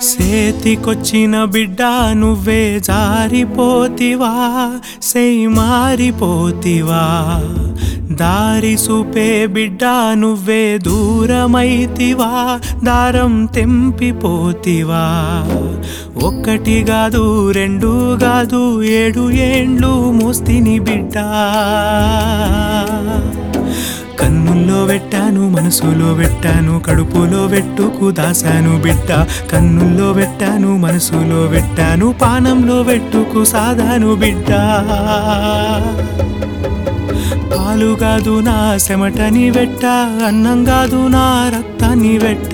సేతికొచ్చిన బిడ్డ నువ్వే జారిపోతివా సెయ్ మారిపోతివా దారి సూపే బిడ్డ నువ్వే దూరమైతివా దారం తెంపిపోతివా ఒక్కటి కాదు రెండు కాదు ఏడు ఏండ్లు మోస్తిని బిడ్డ కన్నుల్లో పెట్టాను మనసులో పెట్టాను కడుపులో పెట్టుకు దాసాను బిడ్డ కన్నుల్లో పెట్టాను మనసులో పెట్టాను పానంలో పెట్టుకు సాదాను బిడ్డ పాలు కాదు నా చెమటని పెట్ట అన్నం కాదు నా రక్తాన్ని పెట్ట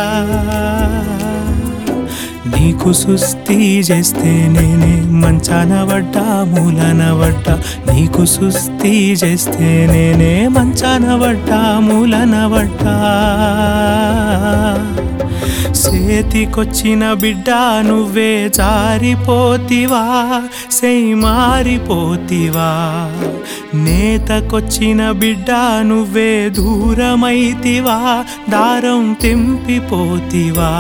నీకు సుస్థి చేస్తే నేనే మంచాన పడ్డా మూలన పడ్డా నీకు సుస్థి చేస్తే నేనే మంచాన పడ్డా మూలన పడ్డా సేతికొచ్చిన బిడ్డ నువ్వే జారిపోతివా సెయ్ మారిపోతివా నేతకొచ్చిన బిడ్డ నువ్వే దూరమైతివా దారం తెంపిపోతివా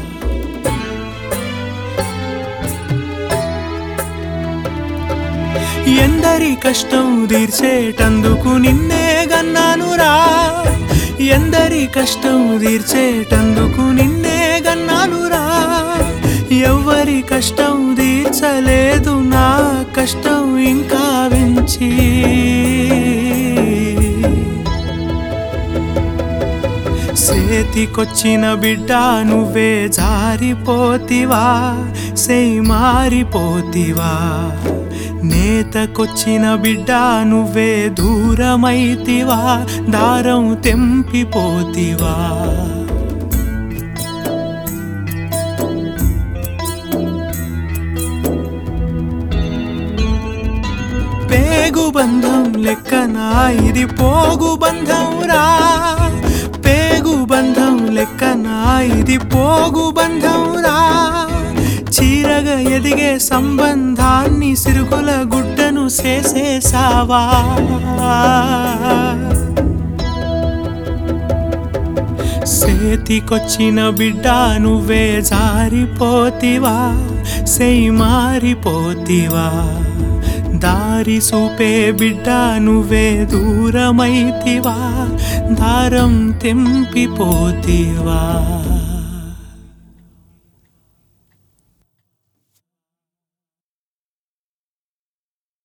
ఎందరి కష్టం తీర్చేటందుకు నిన్నే గన్నానురా ఎందరి కష్టం తీర్చేటందుకు నిన్నే గన్నానురా ఎవ్వరి కష్టం తీర్చలేదు నా కష్టం ఇంకా వెంచి సేతికొచ్చిన బిడ్డ నువ్వే జారిపోతివా సెయ్ మారిపోతివా నేతకొచ్చిన బిడ్డ నువ్వే దూరమైతివా దారం తెంపిపోతివా పేగు బంధం లెక్కనా ఇది పోగు బంధం రా పేగు బంధం లెక్కనా ఇది పోగు బంధం రా చీరగా ఎదిగే సంబంధాన్ని సిరుగుల గుడ్డను చేసేసావా సేతికొచ్చిన బిడ్డ నువ్వే జారిపోతివా సెయ్ మారిపోతివా దారి సూపే బిడ్డ నువ్వే దూరమైతివా దారం తెంపిపోతివా